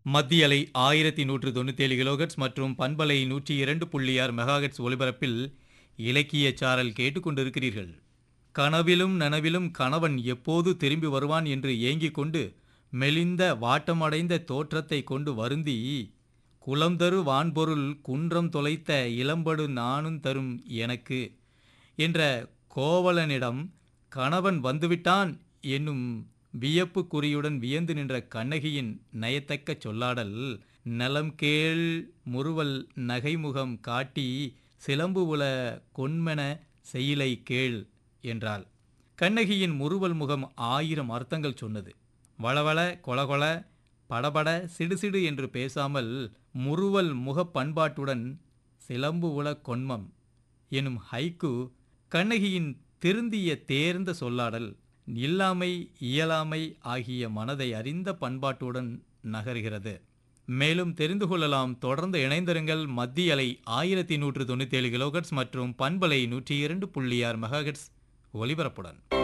மத்திய அலை ஆயிரத்தி நூற்று தொண்ணூத்தேழு கிலோகட்ஸ் மற்றும் பண்பலை நூற்றி இரண்டு புள்ளி ஆறு மெகாஹெட்ஸ் ஒலிபரப்பில் இலக்கிய சாரல் கேட்டுக்கொண்டிருக்கிறீர்கள் கனவிலும் நனவிலும் கணவன் எப்போது திரும்பி வருவான் என்று ஏங்கிக் கொண்டு மெலிந்த வாட்டமடைந்த தோற்றத்தை கொண்டு வருந்தி குளம்தரு வான்பொருள் குன்றம் தொலைத்த இளம்படு நானும் தரும் எனக்கு என்ற கோவலனிடம் கணவன் வந்துவிட்டான் என்னும் வியப்பு குறியுடன் வியந்து நின்ற கண்ணகியின் நயத்தக்க சொல்லாடல் நலம் கேள் முறுவல் நகைமுகம் காட்டி சிலம்பு உல கொன்மென செய்யிலை கேள் என்றாள் கண்ணகியின் முறுவல் முகம் ஆயிரம் அர்த்தங்கள் சொன்னது வளவள கொலகொல படபட சிடுசிடு என்று பேசாமல் முறுவல் முகப் பண்பாட்டுடன் சிலம்பு உல கொன்மம் எனும் ஹைக்கு கண்ணகியின் திருந்திய தேர்ந்த சொல்லாடல் இல்லாமை இயலாமை ஆகிய மனதை அறிந்த பண்பாட்டுடன் நகர்கிறது மேலும் தெரிந்து கொள்ளலாம் தொடர்ந்து இணைந்திருங்கள் மத்திய அலை ஆயிரத்தி நூற்று தொண்ணூத்தேழு கிலோகட்ஸ் மற்றும் பண்பலை நூற்றி இரண்டு புள்ளி ஆறு மெகாஹெட்ஸ் ஒலிபரப்புடன்